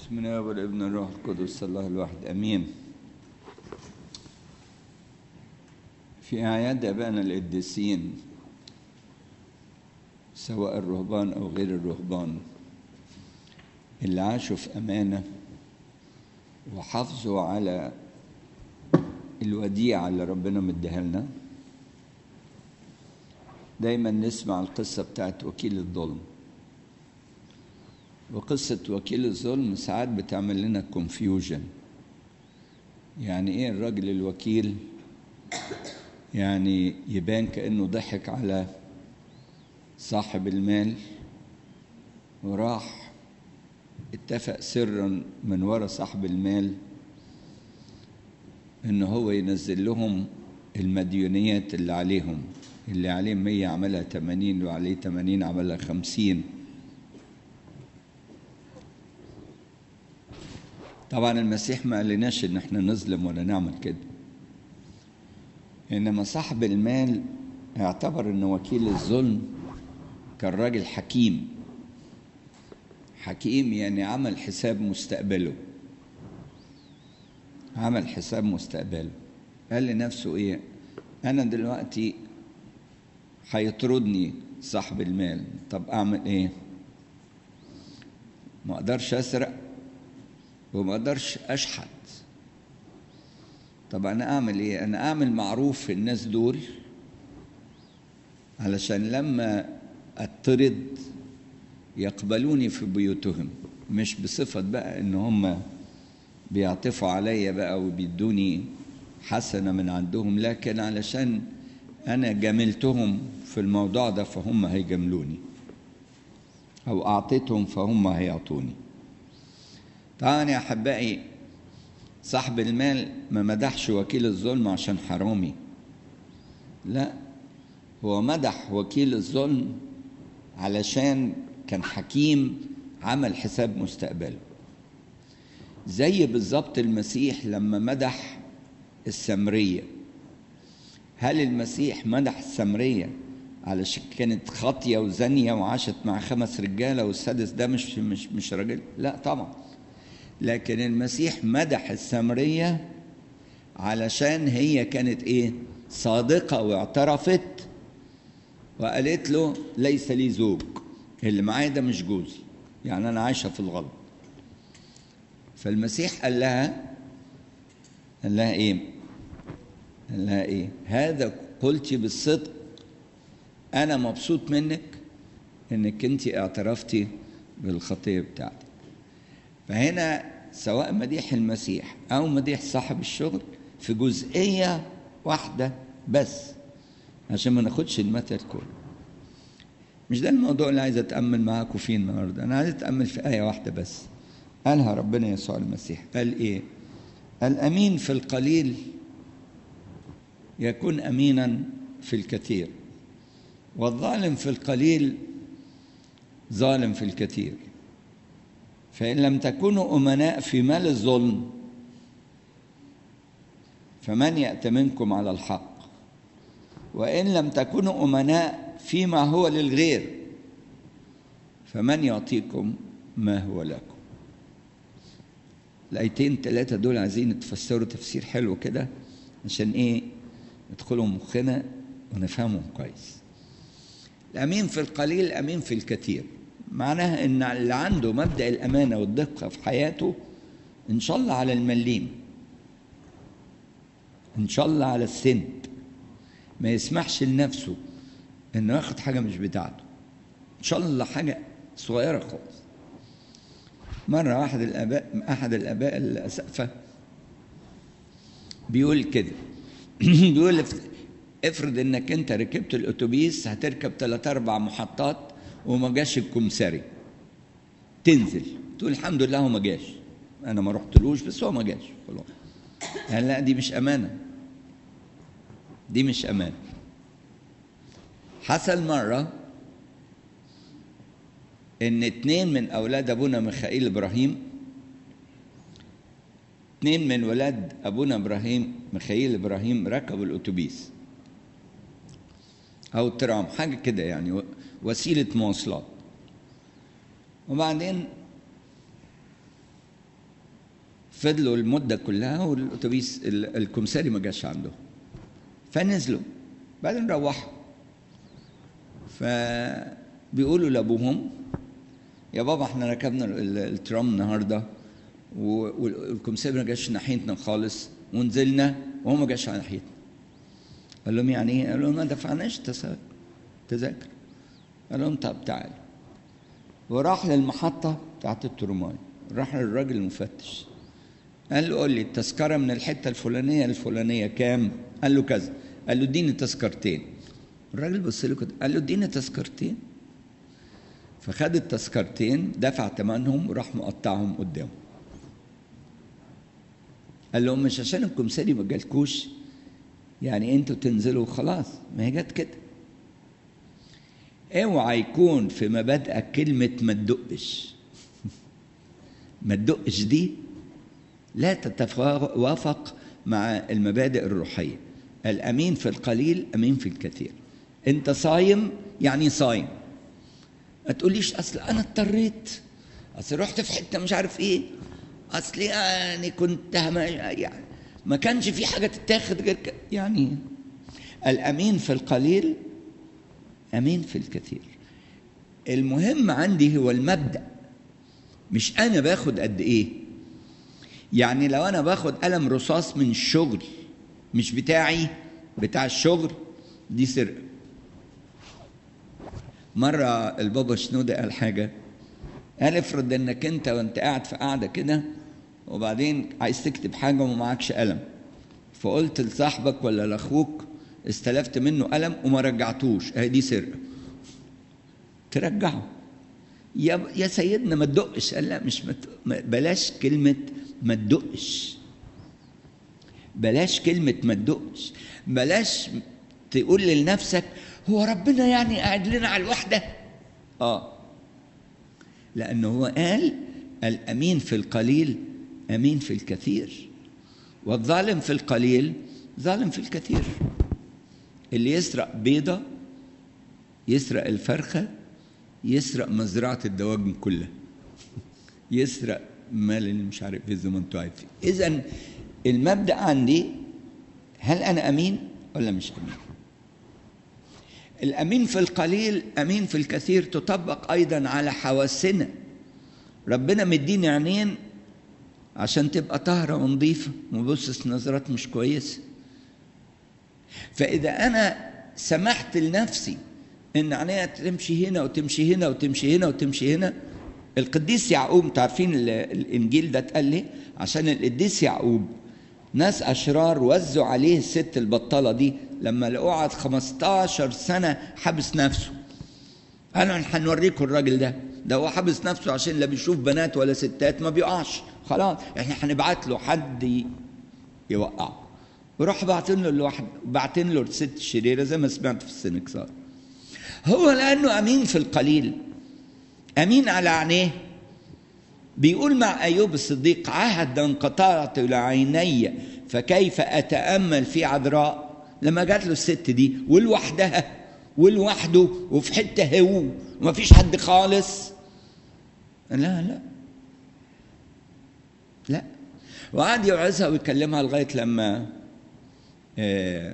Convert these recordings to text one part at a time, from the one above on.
بسم الله والابن الروح القدس الله الواحد امين في اعياد ابائنا القديسين سواء الرهبان او غير الرهبان اللي عاشوا في امانه وحافظوا على الوديعه اللي ربنا مديها لنا دايما نسمع القصه بتاعت وكيل الظلم وقصة وكيل الظلم ساعات بتعمل لنا كونفيوجن يعني ايه الراجل الوكيل يعني يبان كأنه ضحك على صاحب المال وراح اتفق سرا من ورا صاحب المال ان هو ينزل لهم المديونيات اللي عليهم اللي عليه 100 عملها 80 وعليه 80 عملها 50 طبعا المسيح ما قالناش ان احنا نظلم ولا نعمل كده انما صاحب المال اعتبر ان وكيل الظلم كان راجل حكيم حكيم يعني عمل حساب مستقبله عمل حساب مستقبله قال لنفسه ايه انا دلوقتي هيطردني صاحب المال طب اعمل ايه ما اقدرش اسرق وما اقدرش اشحت طب انا اعمل ايه انا اعمل معروف في الناس دول علشان لما اطرد يقبلوني في بيوتهم مش بصفة بقى ان هم بيعطفوا عليا بقى وبيدوني حسنة من عندهم لكن علشان انا جاملتهم في الموضوع ده فهم هيجاملوني او اعطيتهم فهم هيعطوني طبعا يا احبائي صاحب المال ما مدحش وكيل الظلم عشان حرامي لا هو مدح وكيل الظلم علشان كان حكيم عمل حساب مستقبله زي بالظبط المسيح لما مدح السمرية هل المسيح مدح السمرية علشان كانت خاطية وزانية وعاشت مع خمس رجالة والسادس ده مش مش مش راجل لا طبعا لكن المسيح مدح السامرية علشان هي كانت ايه صادقة واعترفت وقالت له ليس لي زوج اللي معايا ده مش جوزي يعني انا عايشة في الغلط فالمسيح قال لها قال لها ايه قال لها ايه هذا قلتي بالصدق انا مبسوط منك انك انت اعترفتي بالخطيه بتاعتك فهنا سواء مديح المسيح او مديح صاحب الشغل في جزئيه واحده بس عشان ما ناخدش المثل كله مش ده الموضوع اللي عايز اتامل معاكم فيه النهارده انا عايز اتامل في ايه واحده بس قالها ربنا يسوع المسيح قال ايه قال امين في القليل يكون امينا في الكثير والظالم في القليل ظالم في الكثير فإن لم تكونوا أمناء في مال الظلم فمن يأتمنكم على الحق وإن لم تكونوا أمناء فيما هو للغير فمن يعطيكم ما هو لكم الآيتين ثلاثة دول عايزين يتفسروا تفسير حلو كده عشان إيه يدخلوا مخنا ونفهمهم كويس الأمين في القليل أمين في الكثير معناها ان اللي عنده مبدا الامانه والدقه في حياته ان شاء الله على المليم ان شاء الله على السنت ما يسمحش لنفسه انه ياخد حاجه مش بتاعته ان شاء الله حاجه صغيره خالص مره واحد الاباء احد الاباء الاسقفه بيقول كده بيقول افرض انك انت ركبت الاتوبيس هتركب ثلاث اربع محطات وما جاش الكمساري تنزل تقول الحمد لله هو ما جاش انا ما رحتلوش بس هو ما جاش خلاص يعني لا دي مش امانه دي مش امانه حصل مره ان اتنين من اولاد ابونا ميخائيل ابراهيم اتنين من ولاد ابونا ابراهيم ميخائيل ابراهيم ركبوا الاتوبيس او الترام حاجه كده يعني وسيله مواصلات وبعدين فضلوا المده كلها والاتوبيس ال- الكمساري ما جاش عندهم فنزلوا بعدين روحوا فبيقولوا لابوهم يا بابا احنا ركبنا ال- الترام النهارده و- والكمساري ما جاش ناحيتنا خالص ونزلنا وهو ما جاش على ناحيتنا قال لهم يعني ايه؟ قال لهم ما دفعناش تسا- تذاكر قال لهم طب تعالوا وراح للمحطة بتاعت الترماي راح للراجل المفتش قال له قول لي التذكرة من الحتة الفلانية الفلانية كام؟ قال له كذا قال له اديني تذكرتين الراجل بص له كده قال له اديني تذكرتين فخد التذكرتين دفع ثمنهم وراح مقطعهم قدامه قال لهم مش عشان الكمساري ما جالكوش يعني انتوا تنزلوا خلاص ما هي جت كده اوعى يكون في مبادئك كلمة ما تدقش ما تدقش دي لا تتوافق مع المبادئ الروحية الأمين في القليل أمين في الكثير أنت صايم يعني صايم ما تقوليش أصل أنا اضطريت أصل رحت في حتة مش عارف إيه أصل يعني كنت هم- يعني ما كانش في حاجة تتاخد غير كده يعني الأمين في القليل أمين في الكثير المهم عندي هو المبدأ مش أنا باخد قد إيه يعني لو أنا باخد قلم رصاص من الشغل مش بتاعي بتاع الشغل دي سرقة مرة البابا شنودة قال حاجة قال افرض انك انت وانت قاعد في قاعدة كده وبعدين عايز تكتب حاجة وما معكش قلم فقلت لصاحبك ولا لاخوك استلفت منه قلم وما رجعتوش اهي دي سرقة ترجعه يا يا سيدنا ما تدقش قال لا مش مت... ما- بلاش كلمة ما تدقش بلاش كلمة ما تدقش بلاش تقول لنفسك هو ربنا يعني قاعد لنا على الوحدة اه لأنه هو قال الأمين في القليل أمين في الكثير والظالم في القليل ظالم في الكثير اللي يسرق بيضة يسرق الفرخة يسرق مزرعة الدواجن كلها يسرق مال اللي مش عارف ايه زي ما انتوا عارفين اذا المبدا عندي هل انا امين ولا مش امين الامين في القليل امين في الكثير تطبق ايضا على حواسنا ربنا مديني عينين عشان تبقى طاهره ونظيفه وبصص نظرات مش كويسه فاذا انا سمحت لنفسي ان عينيها تمشي هنا وتمشي هنا وتمشي هنا وتمشي هنا القديس يعقوب انتوا عارفين ال- الانجيل ده اتقال ليه عشان القديس يعقوب ناس اشرار وزوا عليه الست البطاله دي لما لقوه قعد 15 سنه حبس نفسه قالوا احنا هنوريكم الراجل ده ده هو حابس نفسه عشان لا بيشوف بنات ولا ستات ما بيقعش خلاص احنا هنبعت له حد ي- يوقعه وراح باعتين له الواحد باعتين له الست الشريره زي ما سمعت في السنكسار هو لانه امين في القليل امين على عينيه بيقول مع ايوب الصديق عهدا قطعت لعيني فكيف اتامل في عذراء لما جات له الست دي ولوحدها ولوحده وفي حته هو وما فيش حد خالص لا لا لا وقعد يوعظها ويكلمها لغايه لما آه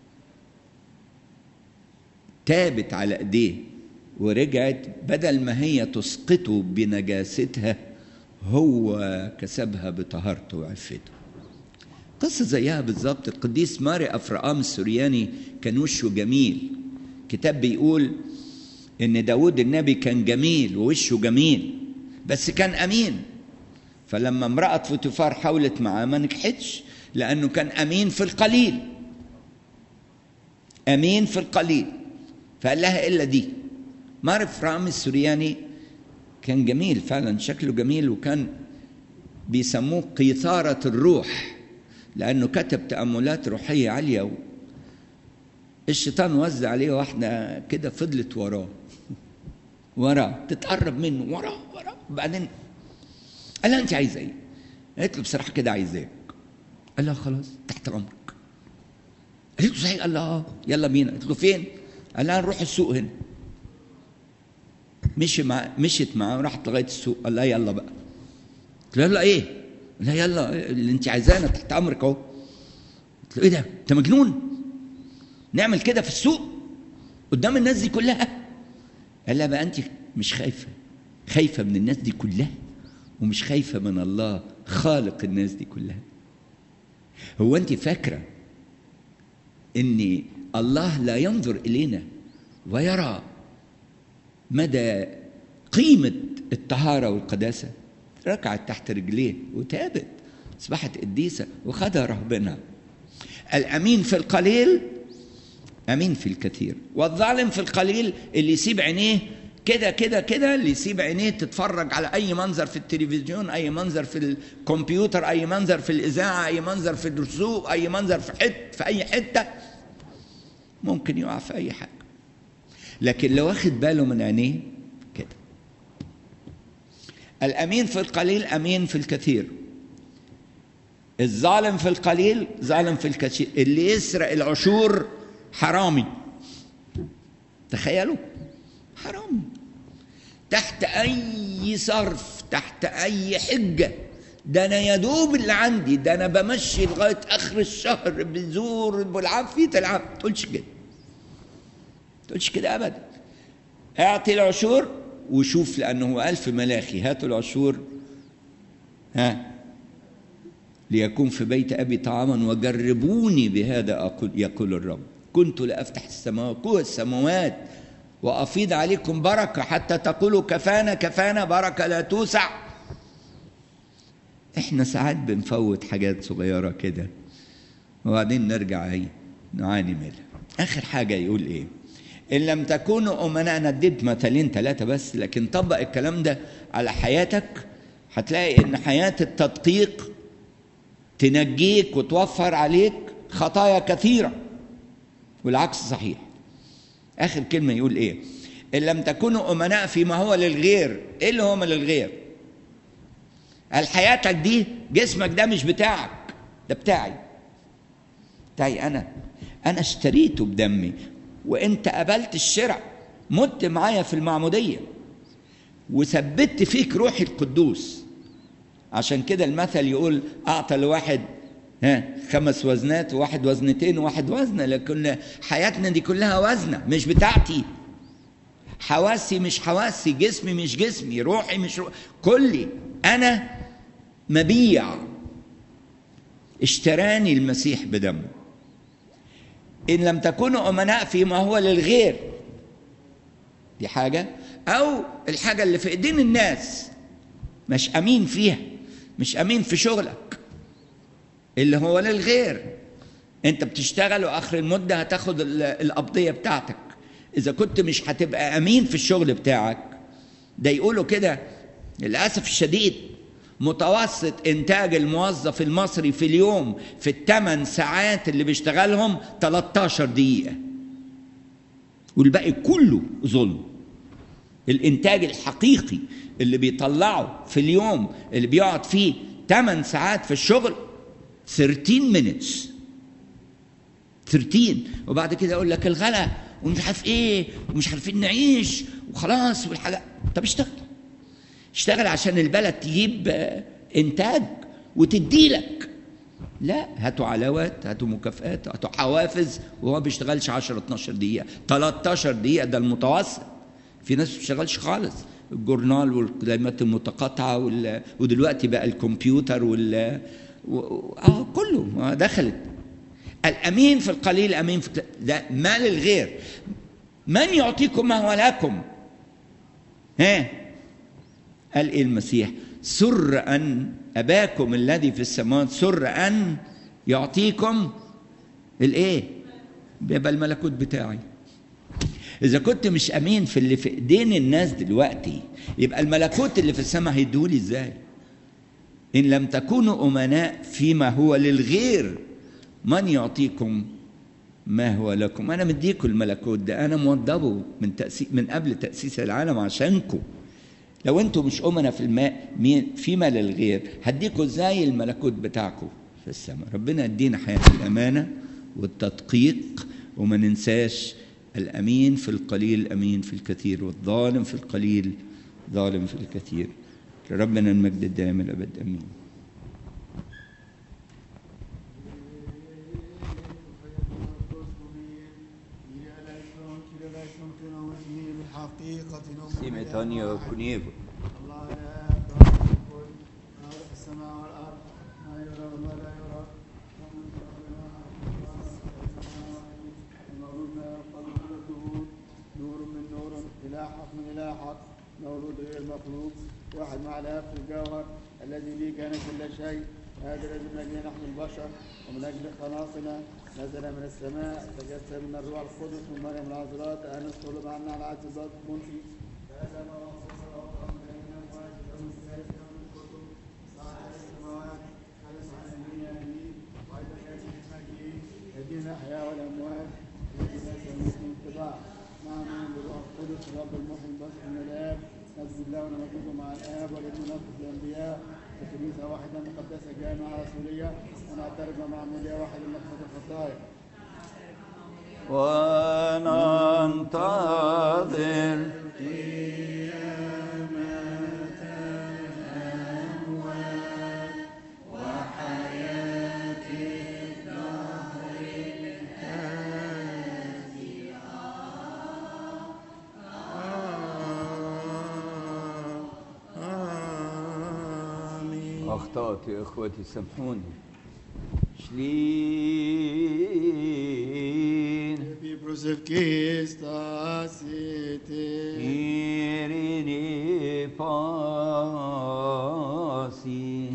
تابت على ايديه ورجعت بدل ما هي تسقطه بنجاستها هو كسبها بطهارته وعفته قصة زيها بالظبط القديس ماري أفرقام السورياني كان وشه جميل كتاب بيقول إن داود النبي كان جميل ووشه جميل بس كان أمين فلما امرأة فوتيفار حاولت معاه ما نجحتش لأنه كان أمين في القليل أمين في القليل فقال لها إلا دي ماري أفرقام السورياني كان جميل فعلا شكله جميل وكان بيسموه قيثارة الروح لأنه كتب تأملات روحية عالية و... الشيطان وزع عليه واحدة كده فضلت وراه وراه تتقرب منه وراه وراه بعدين قال لها أنت عايزة إيه؟ قالت له بصراحة كده عايزاك قال لها خلاص تحت أمرك قالت له صحيح قال لها آه يلا بينا قالت له فين؟ قال لها نروح السوق هنا مشي مع مشيت معاه وراحت لغايه السوق قال لها يلا بقى قلت له يلا ايه؟ لا يلا اللي انت عايزانا تحت امرك اهو قلت له ايه ده انت مجنون نعمل كده في السوق قدام الناس دي كلها قال لها بقى انت مش خايفه خايفه من الناس دي كلها ومش خايفه من الله خالق الناس دي كلها هو انت فاكره ان الله لا ينظر الينا ويرى مدى قيمه الطهاره والقداسه ركعت تحت رجليه وتابت اصبحت قديسه وخدها رهبنها الامين في القليل امين في الكثير والظالم في القليل اللي يسيب عينيه كده كده كده اللي يسيب عينيه تتفرج على اي منظر في التلفزيون اي منظر في الكمبيوتر اي منظر في الاذاعه اي منظر في السوق اي منظر في حت في اي حته ممكن يقع في اي حاجه لكن لو واخد باله من عينيه كده الامين في القليل امين في الكثير الظالم في القليل ظالم في الكثير اللي يسرق العشور حرامي تخيلوا حرامي تحت اي صرف تحت اي حجه ده انا يا دوب اللي عندي ده انا بمشي لغايه اخر الشهر بزور بالعافيه العب تقولش كده تقولش كده ابدا اعطي العشور وشوف لانه هو قال في ملاخي هاتوا العشور ها ليكون في بيت ابي طعاما وجربوني بهذا اقول يقول الرب كنت لافتح السماوات قوى السماوات وافيض عليكم بركه حتى تقولوا كفانا كفانا بركه لا توسع احنا ساعات بنفوت حاجات صغيره كده وبعدين نرجع ايه نعاني منها اخر حاجه يقول ايه ان لم تكونوا امناء انا اديت مثالين ثلاثه بس لكن طبق الكلام ده على حياتك هتلاقي ان حياه التدقيق تنجيك وتوفر عليك خطايا كثيره والعكس صحيح اخر كلمه يقول ايه ان لم تكونوا امناء فيما هو للغير ايه اللي هو للغير هل حياتك دي جسمك ده مش بتاعك ده بتاعي بتاعي انا انا اشتريته بدمي وانت قبلت الشرع مت معايا في المعموديه وثبت فيك روحي القدوس عشان كده المثل يقول اعطى لواحد ها خمس وزنات وواحد وزنتين وواحد وزنه لكن حياتنا دي كلها وزنه مش بتاعتي حواسي مش حواسي جسمي مش جسمي روحي مش روحي كلي انا مبيع اشتراني المسيح بدمه ان لم تكونوا امناء فيما هو للغير دي حاجه او الحاجه اللي في ايدين الناس مش امين فيها مش امين في شغلك اللي هو للغير انت بتشتغل واخر المده هتاخد القبضيه بتاعتك اذا كنت مش هتبقى امين في الشغل بتاعك ده يقولوا كده للاسف الشديد متوسط انتاج الموظف المصري في اليوم في الثمان ساعات اللي بيشتغلهم 13 دقيقه والباقي كله ظلم الانتاج الحقيقي اللي بيطلعه في اليوم اللي بيقعد فيه 8 ساعات في الشغل 13 minutes 13 وبعد كده يقول لك الغلا ومش عارف ايه ومش عارفين نعيش وخلاص والحاجة طب اشتغل اشتغل عشان البلد تجيب انتاج وتدي لك لا هاتوا علاوات هاتوا مكافآت هاتوا حوافز وهو ما بيشتغلش 10 12 دقيقة 13 دقيقة ده المتوسط في ناس ما بتشتغلش خالص الجورنال والكلمات المتقاطعة وال... ودلوقتي بقى الكمبيوتر وال و... اه كله دخلت الامين في القليل امين في ده ما للغير من يعطيكم ما هو لكم ها قال ايه المسيح سر ان اباكم الذي في السماوات سر ان يعطيكم الايه بيبقى الملكوت بتاعي اذا كنت مش امين في اللي في ايدين الناس دلوقتي يبقى الملكوت اللي في السماء هيدولي ازاي ان لم تكونوا امناء فيما هو للغير من يعطيكم ما هو لكم انا مديكم الملكوت ده انا موضبه من تأسيس من قبل تاسيس العالم عشانكم لو انتم مش امنا في الماء فيما للغير هديكم ازاي الملكوت بتاعكم في السماء ربنا يدينا حياه الامانه والتدقيق وما ننساش الامين في القليل امين في الكثير والظالم في القليل ظالم في الكثير لربنا المجد الدائم الابد امين خطيئتنا سيمتانيو كونيفو الله لا يقدر الكل ما في السماء والارض ما يرى وما لا يرى ومن ربنا المولود لا يقبل كل الدهور نور من نور اله حق من اله حق مولود غير مخلوق واحد مع الاب في الجوهر الذي به كان كل شيء هذا الذي من اجله نحن البشر ومن اجل خلاصنا نزل من السماء تجسد من الروح القدس من مريم العذراء ان نصلب عنا على عهد الضاد منفي هذا ما وصف الله من الاموات يوم الثالث يوم الكتب صاحب السماوات خلص عن الدنيا امين وايضا ياتي بمجده يدين الاحياء والاموات الذي لا يموت من اتباع نعم بالروح القدس رب المحيي البشر من الاب نسجد له ونمجده مع الاب والابن نقص الانبياء ككنيسه واحده مقدسه جامعه رسوليه ونعترف بمعموديه واحده لمغفره الخطايا وننتظر آمين أخطأت يا إخوتي سامحوني شلين Hebrews of Christus city. Irini pasi